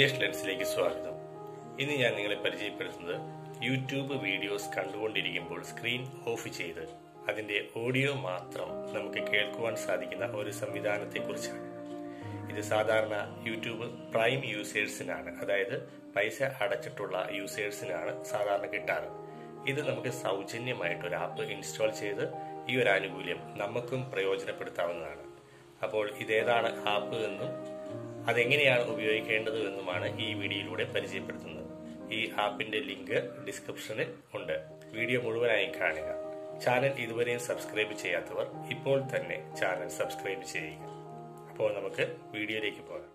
വിജേഷ് ലെൻസിലേക്ക് സ്വാഗതം ഇന്ന് ഞാൻ നിങ്ങളെ പരിചയപ്പെടുത്തുന്നത് യൂട്യൂബ് വീഡിയോസ് കണ്ടുകൊണ്ടിരിക്കുമ്പോൾ സ്ക്രീൻ ഓഫ് ചെയ്ത് അതിന്റെ ഓഡിയോ മാത്രം നമുക്ക് കേൾക്കുവാൻ സാധിക്കുന്ന ഒരു സംവിധാനത്തെക്കുറിച്ചാണ് ഇത് സാധാരണ യൂട്യൂബ് പ്രൈം യൂസേഴ്സിനാണ് അതായത് പൈസ അടച്ചിട്ടുള്ള യൂസേഴ്സിനാണ് സാധാരണ കിട്ടാറ് ഇത് നമുക്ക് സൗജന്യമായിട്ട് ഒരു ആപ്പ് ഇൻസ്റ്റാൾ ചെയ്ത് ഈ ഒരു ആനുകൂല്യം നമുക്കും പ്രയോജനപ്പെടുത്താവുന്നതാണ് അപ്പോൾ ഇതേതാണ് ആപ്പ് എന്നും അതെങ്ങനെയാണ് ഉപയോഗിക്കേണ്ടത് എന്നുമാണ് ഈ വീഡിയോയിലൂടെ പരിചയപ്പെടുത്തുന്നത് ഈ ആപ്പിന്റെ ലിങ്ക് ഡിസ്ക്രിപ്ഷനിൽ ഉണ്ട് വീഡിയോ മുഴുവനായി കാണുക ചാനൽ ഇതുവരെയും സബ്സ്ക്രൈബ് ചെയ്യാത്തവർ ഇപ്പോൾ തന്നെ ചാനൽ സബ്സ്ക്രൈബ് ചെയ്യുക അപ്പോൾ നമുക്ക് വീഡിയോയിലേക്ക് പോകാം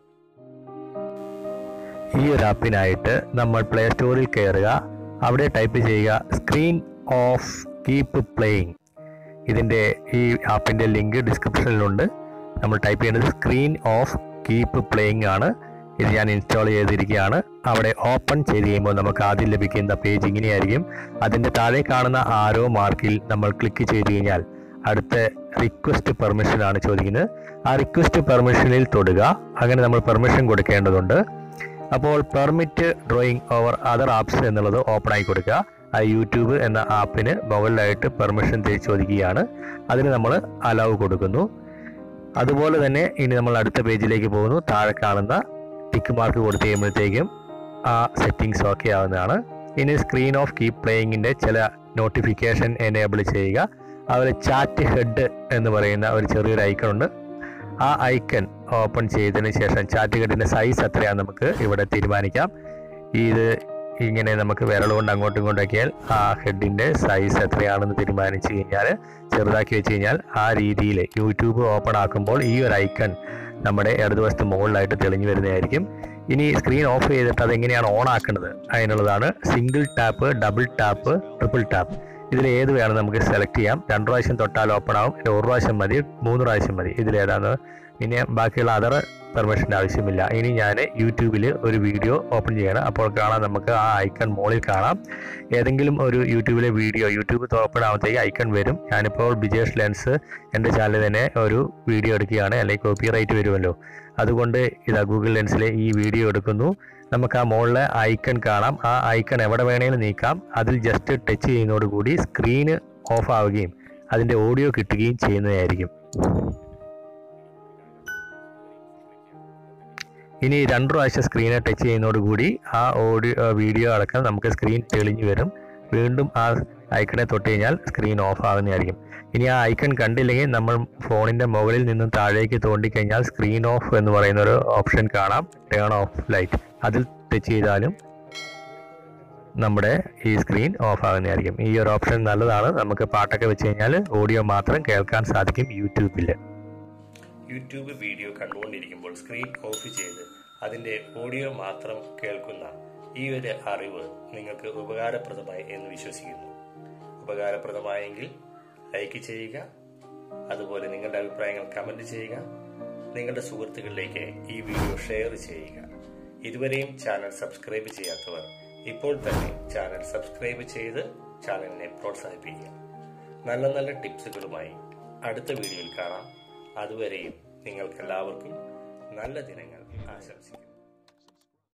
ഈ ഒരു ആപ്പിനായിട്ട് നമ്മൾ പ്ലേ സ്റ്റോറിൽ കയറുക അവിടെ ടൈപ്പ് ചെയ്യുക സ്ക്രീൻ ഓഫ് കീപ്പ് പ്ലേയിങ് ഇതിൻ്റെ ഈ ആപ്പിൻ്റെ ലിങ്ക് ഡിസ്ക്രിപ്ഷനിലുണ്ട് നമ്മൾ ടൈപ്പ് ചെയ്യേണ്ടത് സ്ക്രീൻ ഓഫ് കീപ്പ് പ്ലേയിങ് ആണ് ഇത് ഞാൻ ഇൻസ്റ്റാൾ ചെയ്തിരിക്കുകയാണ് അവിടെ ഓപ്പൺ ചെയ്ത് കഴിയുമ്പോൾ നമുക്ക് ആദ്യം ലഭിക്കുന്ന പേജ് ഇങ്ങനെയായിരിക്കും അതിൻ്റെ താഴെ കാണുന്ന ആരോ മാർക്കിൽ നമ്മൾ ക്ലിക്ക് ചെയ്ത് കഴിഞ്ഞാൽ അടുത്ത റിക്വസ്റ്റ് പെർമിഷൻ ആണ് ചോദിക്കുന്നത് ആ റിക്വസ്റ്റ് പെർമിഷനിൽ തൊടുക അങ്ങനെ നമ്മൾ പെർമിഷൻ കൊടുക്കേണ്ടതുണ്ട് അപ്പോൾ permit drawing over other apps എന്നുള്ളത് ഓപ്പൺ ആയി കൊടുക്കുക ആ യൂട്യൂബ് എന്ന ആപ്പിന് മുകളിലായിട്ട് പെർമിഷൻ ചോദിക്കുകയാണ് അതിന് നമ്മൾ അലവ് കൊടുക്കുന്നു അതുപോലെ തന്നെ ഇനി നമ്മൾ അടുത്ത പേജിലേക്ക് പോകുന്നു താഴെ കാണുന്ന ടിക്ക് മാർക്ക് കൊടുത്തു കഴിയുമ്പോഴത്തേക്കും ആ സെറ്റിങ്സ് ഓക്കെ ആവുന്നതാണ് ഇനി സ്ക്രീൻ ഓഫ് കീപ് പ്ലേയിങ്ങിൻ്റെ ചില നോട്ടിഫിക്കേഷൻ എനേബിൾ ചെയ്യുക അതുപോലെ ചാറ്റ് ഹെഡ് എന്ന് പറയുന്ന ഒരു ചെറിയൊരു ഐക്കൺ ഉണ്ട് ആ ഐക്കൺ ഓപ്പൺ ചെയ്തതിന് ശേഷം ചാറ്റ് ഹെഡിൻ്റെ സൈസ് എത്രയാണെന്ന് നമുക്ക് ഇവിടെ തീരുമാനിക്കാം ഇത് ഇങ്ങനെ നമുക്ക് വിരൽ കൊണ്ട് അങ്ങോട്ടും ഇങ്ങോട്ടൊക്കെയാൽ ആ ഹെഡിൻ്റെ സൈസ് എത്രയാണെന്ന് തീരുമാനിച്ചു കഴിഞ്ഞാൽ ചെറുതാക്കി വെച്ച് കഴിഞ്ഞാൽ ആ രീതിയിൽ യൂട്യൂബ് ഓപ്പൺ ആക്കുമ്പോൾ ഈ ഒരു ഐക്കൺ നമ്മുടെ ഇടതുവശത്ത് മുകളിലായിട്ട് തെളിഞ്ഞു വരുന്നതായിരിക്കും ഇനി സ്ക്രീൻ ഓഫ് ചെയ്തിട്ട് അതെങ്ങനെയാണ് ഓൺ ആക്കേണ്ടത് അതിനുള്ളതാണ് single tap double tap triple tap ഇതിൽ ഏത് വേണം നമുക്ക് സെലക്ട് ചെയ്യാം രണ്ട് പ്രാവശ്യം തൊട്ടാൽ ഓപ്പൺ ആവും ഇല്ല ഒരു പ്രാവശ്യം മതി മൂന്ന് പ്രാവശ്യം മതി ഇതിലേതാണ് പിന്നെ ബാക്കിയുള്ള അതർ പെർമിഷൻ്റെ ആവശ്യമില്ല ഇനി ഞാൻ യൂട്യൂബിൽ ഒരു വീഡിയോ ഓപ്പൺ ചെയ്യണം അപ്പോൾ കാണാം നമുക്ക് ആ ഐക്കൺ മുകളിൽ കാണാം ഏതെങ്കിലും ഒരു യൂട്യൂബിലെ വീഡിയോ യൂട്യൂബ് ഓപ്പൺ ആകുമ്പോഴത്തേക്ക് ഐക്കൺ വരും ഞാനിപ്പോൾ ബിജേഷ് ലെൻസ് എൻ്റെ ചാനലിൽ തന്നെ ഒരു വീഡിയോ എടുക്കുകയാണ് അല്ലെങ്കിൽ കോപ്പി റൈറ്റ് വരുമല്ലോ അതുകൊണ്ട് ഇതാ ഗൂഗിൾ ലെൻസിലെ ഈ വീഡിയോ എടുക്കുന്നു നമുക്ക് ആ മുകളിലെ ഐക്കൺ കാണാം ആ ഐക്കൺ എവിടെ വേണേലും നീക്കാം അതിൽ ജസ്റ്റ് ടച്ച് ചെയ്യുന്നതോടുകൂടി സ്ക്രീന് ഓഫ് ആവുകയും അതിൻ്റെ ഓഡിയോ കിട്ടുകയും ചെയ്യുന്നതായിരിക്കും ഇനി രണ്ട് പ്രാവശ്യം സ്ക്രീനെ ടച്ച് ചെയ്യുന്നതോടുകൂടി ആ ഓഡിയോ വീഡിയോ അടക്കം നമുക്ക് സ്ക്രീൻ തെളിഞ്ഞു വരും വീണ്ടും ആ ഐക്കണെ തൊട്ട് കഴിഞ്ഞാൽ സ്ക്രീൻ ഓഫ് ആകുന്നതായിരിക്കും ഇനി ആ ഐക്കൺ കണ്ടില്ലെങ്കിൽ നമ്മൾ ഫോണിൻ്റെ മുകളിൽ നിന്നും താഴേക്ക് തോണ്ടിക്കഴിഞ്ഞാൽ സ്ക്രീൻ ഓഫ് എന്ന് പറയുന്ന ഒരു ഓപ്ഷൻ കാണാം ടേൺ ഓഫ് ലൈറ്റ് അതിൽ ടച്ച് ചെയ്താലും നമ്മുടെ ഈ സ്ക്രീൻ ഓഫ് ആകുന്നതായിരിക്കും ഈ ഒരു ഓപ്ഷൻ നല്ലതാണ് നമുക്ക് പാട്ടൊക്കെ വെച്ച് കഴിഞ്ഞാൽ ഓഡിയോ മാത്രം കേൾക്കാൻ സാധിക്കും യൂട്യൂബിൽ യൂട്യൂബ് വീഡിയോ കണ്ടുകൊണ്ടിരിക്കുമ്പോൾ സ്ക്രീൻ ഓഫ് ചെയ്ത് അതിന്റെ ഓഡിയോ മാത്രം കേൾക്കുന്ന ഈ ഒരു അറിവ് നിങ്ങൾക്ക് ഉപകാരപ്രദമായി എന്ന് വിശ്വസിക്കുന്നു ഉപകാരപ്രദമായെങ്കിൽ ലൈക്ക് ചെയ്യുക അതുപോലെ നിങ്ങളുടെ അഭിപ്രായങ്ങൾ കമന്റ് ചെയ്യുക നിങ്ങളുടെ സുഹൃത്തുക്കളിലേക്ക് ഈ വീഡിയോ ഷെയർ ചെയ്യുക ഇതുവരെയും ചാനൽ സബ്സ്ക്രൈബ് ചെയ്യാത്തവർ ഇപ്പോൾ തന്നെ ചാനൽ സബ്സ്ക്രൈബ് ചെയ്ത് ചാനലിനെ പ്രോത്സാഹിപ്പിക്കുക നല്ല നല്ല ടിപ്സുകളുമായി അടുത്ത വീഡിയോയിൽ കാണാം അതുവരെയും നിങ്ങൾക്കെല്ലാവർക്കും നല്ല ദിനങ്ങൾ ആശംസിക്കുന്നു